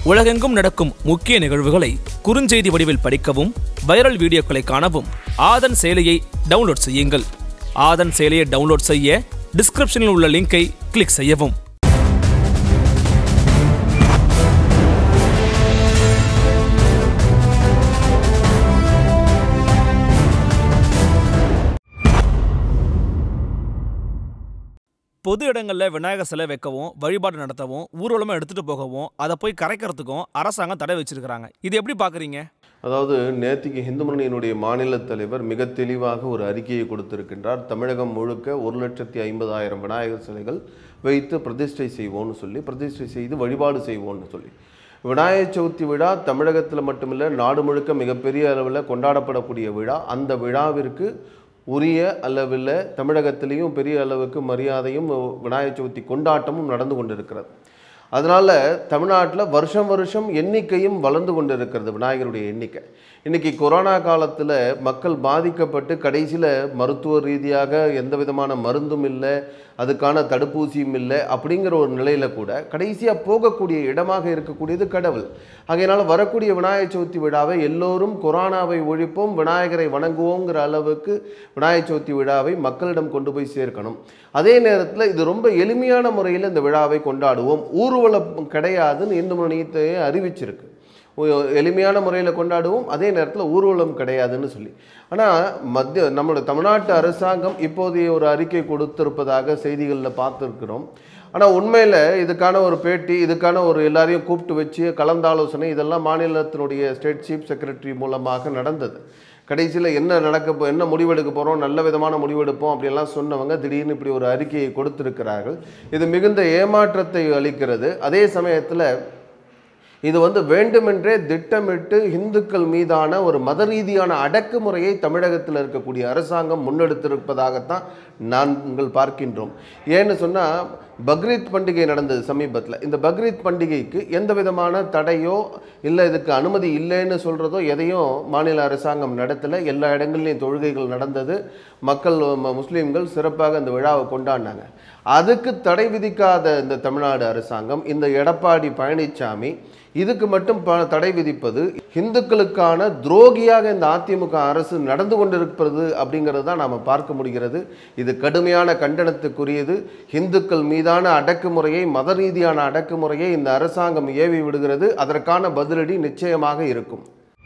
உலகெங்கும் நடக்கும் முக்கிய நிகழ்வுகளை குறுஞ்செய்தி வடிவில் படிக்கவும் வைரல் வீடியோக்களை காணவும் ஆதன் செயலியை டவுன்லோட் செய்யுங்கள் ஆதன் செயலியை டவுன்லோட் செய்ய டிஸ்கிரிப்ஷனில் உள்ள லிங்கை கிளிக் செய்யவும் பொது இடங்களில் விநாயகர் சிலை வைக்கவும் வழிபாடு நடத்தவும் ஊர்வலமாக எடுத்துட்டு போகவும் அதை போய் கரைக்கிறதுக்கும் அரசாங்கம் தடை வச்சிருக்கிறாங்க இது எப்படி பார்க்குறீங்க அதாவது நேத்திக்கு இந்து முன்னணியினுடைய மாநில தலைவர் மிக தெளிவாக ஒரு அறிக்கையை கொடுத்திருக்கின்றார் தமிழகம் முழுக்க ஒரு லட்சத்தி ஐம்பதாயிரம் விநாயகர் சிலைகள் வைத்து பிரதிஷ்டை செய்வோம்னு சொல்லி பிரதிஷ்டை செய்து வழிபாடு செய்வோம்னு சொல்லி விநாயகர் சதுர்த்தி விழா தமிழகத்தில் மட்டுமில்லை நாடு முழுக்க மிகப்பெரிய அளவில் கொண்டாடப்படக்கூடிய விழா அந்த விழாவிற்கு உரிய அளவில் தமிழகத்திலையும் பெரிய அளவுக்கு மரியாதையும் விநாயகர் சதுர்த்தி கொண்டாட்டமும் நடந்து கொண்டிருக்கிறது அதனால் தமிழ்நாட்டில் வருஷம் வருஷம் எண்ணிக்கையும் வளர்ந்து கொண்டு இருக்கிறது விநாயகருடைய எண்ணிக்கை இன்றைக்கி கொரோனா காலத்தில் மக்கள் பாதிக்கப்பட்டு கடைசியில் மருத்துவ ரீதியாக எந்த விதமான மருந்தும் இல்லை அதுக்கான தடுப்பூசியும் இல்லை அப்படிங்கிற ஒரு நிலையில் கூட கடைசியாக போகக்கூடிய இடமாக இருக்கக்கூடியது கடவுள் ஆகையினால் வரக்கூடிய விநாயகர் சதுர்த்தி விழாவை எல்லோரும் கொரோனாவை ஒழிப்போம் விநாயகரை வணங்குவோங்கிற அளவுக்கு விநாயகர் சதுர்த்தி விழாவை மக்களிடம் கொண்டு போய் சேர்க்கணும் அதே நேரத்தில் இது ரொம்ப எளிமையான முறையில் இந்த விழாவை கொண்டாடுவோம் ஊர்வலம் கிடையாதுன்னு இந்து முன்னணியத்தை அறிவிச்சிருக்கு ஒ- எளிமையான முறையில் கொண்டாடுவோம் அதே நேரத்தில் ஊர்வலம் கிடையாதுன்னு சொல்லி ஆனால் மத்திய நம்மளோட தமிழ்நாட்டு அரசாங்கம் இப்போதைய ஒரு அறிக்கை கொடுத்திருப்பதாக செய்திகளில் பார்த்துருக்கிறோம் ஆனால் உண்மையில் இதுக்கான ஒரு பேட்டி இதுக்கான ஒரு எல்லாரையும் கூப்பிட்டு வச்சு கலந்தாலோசனை இதெல்லாம் மாநிலத்தினுடைய ஸ்டேட் சீஃப் செக்ரட்டரி மூலமாக நடந்தது கடைசியில் என்ன நடக்க போ- என்ன முடிவெடுக்க போகிறோம் நல்ல விதமான முடிவெடுப்போம் அப்படியெல்லாம் சொன்னவங்க திடீர்னு இப்படி ஒரு அறிக்கையை கொடுத்திருக்கிறார்கள் இது மிகுந்த ஏமாற்றத்தை அளிக்கிறது அதே சமயத்தில் இது வந்து வேண்டுமென்றே திட்டமிட்டு இந்துக்கள் மீதான ஒரு மத ரீதியான அடக்குமுறையை தமிழகத்தில் இருக்கக்கூடிய அரசாங்கம் முன்னெடுத்திருப்பதாகத்தான் நாங்கள் பார்க்கின்றோம் ஏன்னு சொன்னால் பக்ரீத் பண்டிகை நடந்தது சமீபத்தில் இந்த பக்ரீத் பண்டிகைக்கு எந்த விதமான தடையோ இல்லை இதுக்கு அனுமதி இல்லைன்னு சொல்கிறதோ எதையும் மாநில அரசாங்கம் நடத்தலை எல்லா இடங்கள்லையும் தொழுகைகள் நடந்தது மக்கள் ம- முஸ்லீம்கள் சிறப்பாக இந்த விழாவை கொண்டாடினாங்க அதுக்கு தடை விதிக்காத இந்த தமிழ்நாடு அரசாங்கம் இந்த எடப்பாடி பழனிசாமி இதுக்கு மட்டும் ப- தடை விதிப்பது இந்துக்களுக்கான துரோகியாக இந்த அதிமுக அரசு நடந்து கொண்டிருப்பது அப்படிங்கிறது தான் நாம் பார்க்க முடிகிறது இது கடுமையான கண்டனத்துக்குரியது இந்துக்கள் மீதான அடக்குமுறையை மத ரீதியான அடக்குமுறையை இந்த அரசாங்கம் ஏவி விடுகிறது அதற்கான பதிலடி நிச்சயமாக இருக்கும்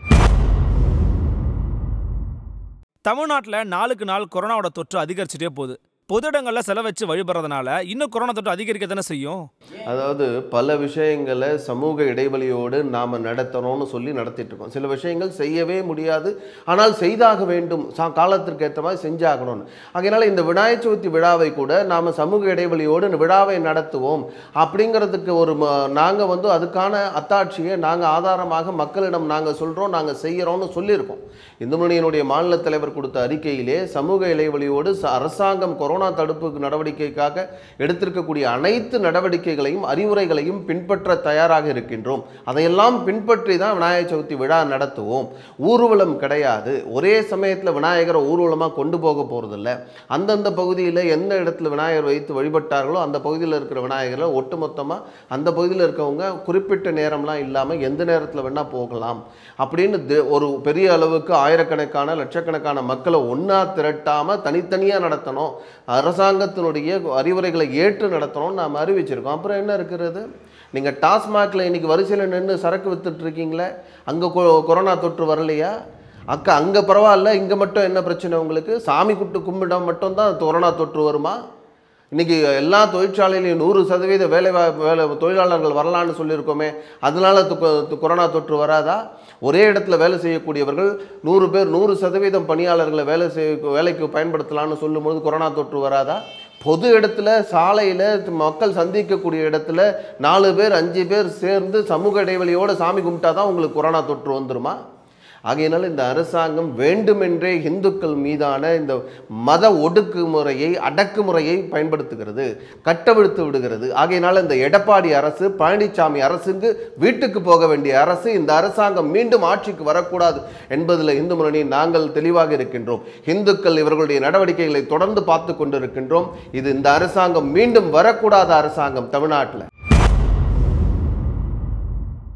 தமிழ்நாட்டில் நாளுக்கு நாள் கொரோனாவோட தொற்று அதிகரிச்சுட்டே போகுது பொது இடங்களில் செலவு வச்சு வழிபடுறதுனால இன்னும் கொரோனா தொற்று அதிகரிக்க தானே செய்யும் அதாவது பல விஷயங்களை சமூக இடைவெளியோடு நாம் நடத்தணும்னு சொல்லி நடத்திட்டு இருக்கோம் சில விஷயங்கள் செய்யவே முடியாது ஆனால் செய்தாக வேண்டும் சா காலத்திற்கு ஏற்ற மாதிரி செஞ்சாகணும்னு ஆகையினால இந்த விநாயகர் சதுர்த்தி விழாவை கூட நாம் சமூக இடைவெளியோடு இந்த விழாவை நடத்துவோம் அப்படிங்கிறதுக்கு ஒரு நாங்கள் வந்து அதுக்கான அத்தாட்சியை நாங்கள் ஆதாரமாக மக்களிடம் நாங்கள் சொல்கிறோம் நாங்கள் செய்கிறோம்னு சொல்லியிருக்கோம் இந்து முன்னணியினுடைய மாநில தலைவர் கொடுத்த அறிக்கையிலே சமூக இடைவெளியோடு ச- அரசாங்கம் கொரோனா தடுப்பு நடவடிக்கைக்காக எடுத்திருக்கக்கூடிய அனைத்து நடவடிக்கைகளையும் அறிவுரைகளையும் பின்பற்ற தயாராக இருக்கின்றோம் அதையெல்லாம் பின்பற்றி தான் விநாயகர் சதுர்த்தி விழா நடத்துவோம் ஊர்வலம் கிடையாது ஒரே சமயத்தில் விநாயகரை ஊர்வலமாக கொண்டு போக போகிறதில்ல அந்தந்த பகுதியில் எந்த இடத்துல விநாயகர் வைத்து வழிபட்டார்களோ அந்த பகுதியில் இருக்கிற விநாயகரை ஒட்டுமொத்தமாக அந்த பகுதியில் இருக்கவங்க குறிப்பிட்ட நேரம்லாம் இல்லாமல் எந்த நேரத்தில் வேணால் போகலாம் அப்படின்னு தி- ஒரு பெரிய அளவுக்கு ஆயிரக்கணக்கான லட்சக்கணக்கான மக்களை ஒன்றா திரட்டாமல் தனித்தனியாக நடத்தணும் அரசாங்கத்தினுடைய அறிவுரைகளை ஏற்று நடத்தணும்னு நாம் அறிவிச்சிருக்கோம் அப்புறம் என்ன இருக்கிறது நீங்கள் டாஸ்மாகில் இன்னைக்கு வரிசையில் நின்று சரக்கு வித்துட்டு இருக்கீங்களே அங்கே கொரோனா தொற்று வரலையா அக்கா அங்கே பரவாயில்ல இங்கே மட்டும் என்ன பிரச்சனை உங்களுக்கு சாமி கும்பிட்டு கும்பிட மட்டும்தான் கொரோனா தொற்று வருமா இன்னைக்கு எல்லா தொழிற்சாலையிலையும் நூறு சதவீத வேலை வா- வேலை தொழிலாளர்கள் வரலான்னு சொல்லியிருக்கோமே அதனால து- து- கொரோனா தொற்று வராதா ஒரே இடத்துல வேலை செய்யக்கூடியவர்கள் நூறு பேர் நூறு சதவீதம் பணியாளர்களை வேலை செய்ய வேலைக்கு பயன்படுத்தலாம்னு சொல்லும்போது கொரோனா தொற்று வராதா பொது இடத்துல சாலையில் மக்கள் சந்திக்கக்கூடிய இடத்துல நாலு பேர் அஞ்சு பேர் சேர்ந்து சமூக இடைவெளியோட சாமி கும்பிட்டா தான் உங்களுக்கு கொரோனா தொற்று வந்துருமா ஆகையினால இந்த அரசாங்கம் வேண்டுமென்றே இந்துக்கள் மீதான இந்த மத ஒடுக்குமுறையை அடக்குமுறையை பயன்படுத்துகிறது கட்டவிழ்த்து விடுகிறது ஆகையினால இந்த எடப்பாடி அரசு பழனிசாமி அரசுக்கு வீட்டுக்கு போக வேண்டிய அரசு இந்த அரசாங்கம் மீண்டும் ஆட்சிக்கு வரக்கூடாது என்பதில் இந்து முன்னணி நாங்கள் தெளிவாக இருக்கின்றோம் இந்துக்கள் இவர்களுடைய நடவடிக்கைகளை தொடர்ந்து பார்த்து கொண்டிருக்கின்றோம் இது இந்த அரசாங்கம் மீண்டும் வரக்கூடாத அரசாங்கம் தமிழ்நாட்டில்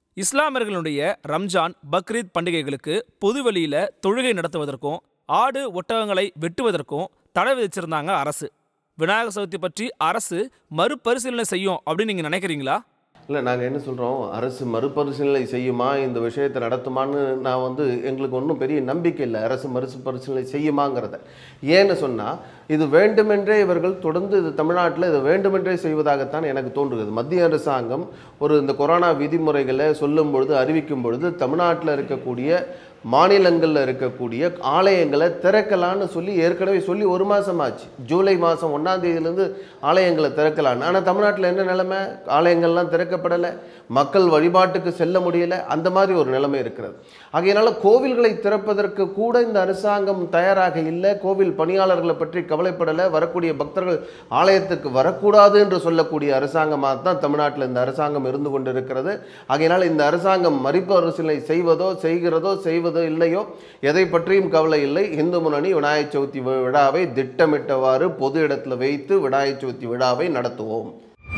இஸ்லாமியர்களுடைய ரம்ஜான் பக்ரீத் பண்டிகைகளுக்கு பொதுவெளியில தொழுகை நடத்துவதற்கும் ஆடு ஒட்டகங்களை வெட்டுவதற்கும் தடை விதிச்சிருந்தாங்க அரசு விநாயகர் சதுர்த்தி பற்றி அரசு மறுபரிசீலனை செய்யும் அப்படின்னு நீங்க நினைக்கிறீங்களா இல்லை நாங்கள் என்ன சொல்கிறோம் அரசு மறுபரிசீலனை செய்யுமா இந்த விஷயத்தை நடத்துமான்னு நான் வந்து எங்களுக்கு ஒன்றும் பெரிய நம்பிக்கை இல்லை அரசு மறுபரிசீலனை செய்யுமாங்கிறத ஏன்னு சொன்னால் இது வேண்டுமென்றே இவர்கள் தொடர்ந்து இது தமிழ்நாட்டில் இது வேண்டுமென்றே செய்வதாகத்தான் எனக்கு தோன்றுகிறது மத்திய அரசாங்கம் ஒரு இந்த கொரோனா விதிமுறைகளை சொல்லும் பொழுது அறிவிக்கும் பொழுது தமிழ்நாட்டில் இருக்கக்கூடிய மாநிலங்களில் இருக்கக்கூடிய ஆலயங்களை திறக்கலான்னு சொல்லி ஏற்கனவே சொல்லி ஒரு மாதம் ஆச்சு ஜூலை மாதம் ஒன்றாம் தேதியிலேருந்து ஆலயங்களை திறக்கலான்னு ஆனால் தமிழ்நாட்டில் என்ன நிலைமை ஆலயங்கள்லாம் திறக்கப்படலை மக்கள் வழிபாட்டுக்கு செல்ல முடியல அந்த மாதிரி ஒரு நிலைமை இருக்கிறது ஆகையினால கோவில்களை திறப்பதற்கு கூட இந்த அரசாங்கம் தயாராக இல்லை கோவில் பணியாளர்களை பற்றி கவலைப்படலை வரக்கூடிய பக்தர்கள் ஆலயத்துக்கு வரக்கூடாது என்று சொல்லக்கூடிய அரசாங்கமாக தான் தமிழ்நாட்டில் இந்த அரசாங்கம் இருந்து கொண்டிருக்கிறது ஆகையினால் இந்த அரசாங்கம் மறுபரிசீலனை செய்வதோ செய்கிறதோ செய்வதோ இல்லையோ எதை பற்றியும் கவலை இல்லை இந்து முன்னணி விநாயகர் சதுர்த்தி வி- விழாவை திட்டமிட்டவாறு பொது இடத்துல வைத்து விநாயகர் சதுர்த்தி விழாவை நடத்துவோம்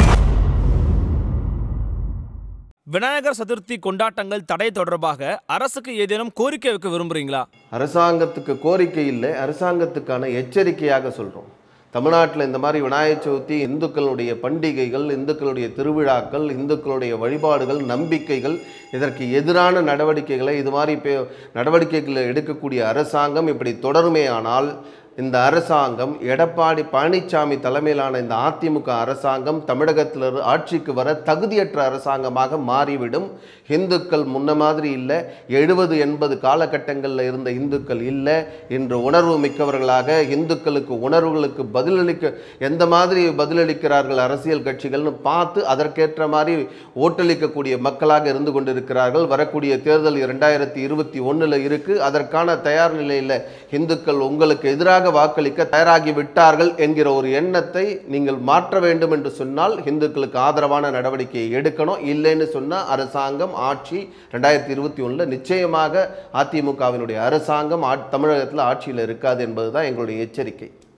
விநாயகர் சதுர்த்தி கொண்டாட்டங்கள் தடை தொடர்பாக அரசுக்கு ஏதேனும் கோரிக்கை வைக்க விரும்புறீங்களா அரசாங்கத்துக்கு கோரிக்கை இல்லை அரசாங்கத்துக்கான எச்சரிக்கையாக சொல்கிறோம் தமிழ்நாட்டில் இந்த மாதிரி விநாயகர் சதுர்த்தி இந்துக்களுடைய பண்டிகைகள் இந்துக்களுடைய திருவிழாக்கள் இந்துக்களுடைய வழிபாடுகள் நம்பிக்கைகள் இதற்கு எதிரான நடவடிக்கைகளை இது மாதிரி பே- நடவடிக்கைகளை எடுக்கக்கூடிய அரசாங்கம் இப்படி தொடருமேயானால் இந்த அரசாங்கம் எடப்பாடி பழனிசாமி தலைமையிலான இந்த அதிமுக அரசாங்கம் தமிழகத்தில் இரு- ஆட்சிக்கு வர தகுதியற்ற அரசாங்கமாக மாறிவிடும் இந்துக்கள் முன்ன மாதிரி இல்லை எழுபது எண்பது காலகட்டங்களில் இருந்த இந்துக்கள் இல்லை இன்று உணர்வு மிக்கவர்களாக இந்துக்களுக்கு உணர்வுகளுக்கு பதிலளிக்க எந்த மாதிரி பதிலளிக்கிறார்கள் அரசியல் கட்சிகள்னு பார்த்து அதற்கேற்ற மாதிரி ஓட்டளிக்கக்கூடிய மக்களாக இருந்து கொண்டிருக்கிறார்கள் வரக்கூடிய தேர்தல் இரண்டாயிரத்தி இருபத்தி ஒன்றில் இருக்கு அதற்கான தயார் நிலையில் இந்துக்கள் உங்களுக்கு எதிராக வாக்களிக்க தயாராகி விட்டார்கள் என்கிற ஒரு எண்ணத்தை நீங்கள் மாற்ற வேண்டும் என்று சொன்னால் இந்துக்களுக்கு ஆதரவான நடவடிக்கையை எடுக்கணும் இல்லைன்னு சொன்னால் அரசாங்கம் ஆட்சி ரெண்டாயிரத்தி இருபத்தி ஒன்றில் நிச்சயமாக அதிமுகவினுடைய அரசாங்கம் ஆட்- தமிழகத்தில் ஆட்சியில் இருக்காது என்பதுதான் எங்களுடைய எச்சரிக்கை